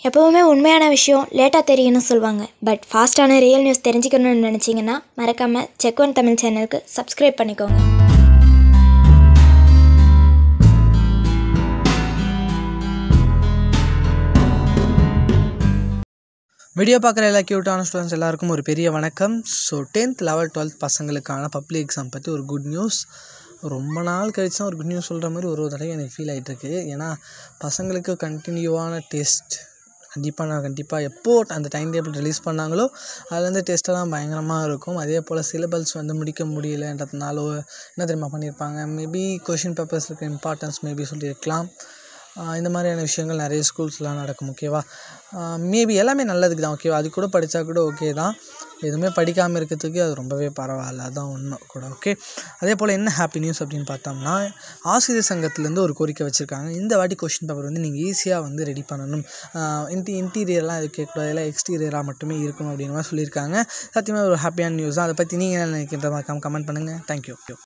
எப்போவுமே உண்மையான விஷயம் லேட்டாக தெரியும்னு சொல்லுவாங்க பட் ஃபாஸ்ட்டான ரியல் நியூஸ் தெரிஞ்சுக்கணும்னு நினச்சிங்கன்னா மறக்காமல் செக் ஒன் தமிழ் சேனலுக்கு சப்ஸ்கிரைப் பண்ணிக்கோங்க வீடியோ பார்க்குற எல்லா க்யூட்டான ஸ்டூடெண்ட்ஸ் எல்லாருக்கும் ஒரு பெரிய வணக்கம் ஸோ டென்த் லெவல் டுவெல்த் பசங்களுக்கான பப்ளிக் எக்ஸாம் பற்றி ஒரு குட் நியூஸ் ரொம்ப நாள் கழிச்சு தான் ஒரு குட் நியூஸ் சொல்கிற மாதிரி ஒரு ஒரு தடவை எனக்கு ஃபீல் ஆகிட்டுருக்கு ஏன்னா பசங்களுக்கு கண்டினியூவான டெஸ்ட் கண்டிப்பாக நான் கண்டிப்பாக எப்போ அந்த டைம் டேபிள் ரிலீஸ் பண்ணாங்களோ அதுலேருந்து டெஸ்ட்டெல்லாம் பயங்கரமாக இருக்கும் அதே போல் சிலபஸ் வந்து முடிக்க முடியலன்றதுனால என்ன தெரியுமா பண்ணியிருப்பாங்க மேபி கொஷின் பேப்பர்ஸ் இருக்க இம்பார்ட்டன்ஸ் மேபி சொல்லியிருக்கலாம் ஆஹ் இந்த மாதிரியான விஷயங்கள் நிறைய ஸ்கூல்ஸ்லாம் நடக்கும் ஓகேவா மேபி எல்லாமே நல்லதுக்கு தான் ஓகேவா அது கூட படித்தா கூட ஓகே தான் எதுவுமே படிக்காமல் இருக்கிறதுக்கு அது ரொம்பவே பரவாயில்ல அதுதான் உண்மை கூட ஓகே அதே போல் என்ன ஹாப்பி நியூஸ் அப்படின்னு பார்த்தோம்னா ஆசிரியர் சங்கத்துலேருந்து ஒரு கோரிக்கை வச்சுருக்காங்க இந்த வாட்டி கொஷின் பேப்பர் வந்து நீங்கள் ஈஸியாக வந்து ரெடி பண்ணணும் இன்டி இன்டீரியர்லாம் இது கேட்கக்கூடாது எல்லாம் எக்ஸ்டீரியராக மட்டுமே இருக்கணும் அப்படின்ற மாதிரி சொல்லியிருக்காங்க சத்தியமாக ஒரு ஹாப்பியான நியூஸ் தான் அதை பற்றி நீங்கள் என்ன நினைக்கின்ற மாதிரி கமெண்ட் பண்ணுங்கள் தேங்க்யூ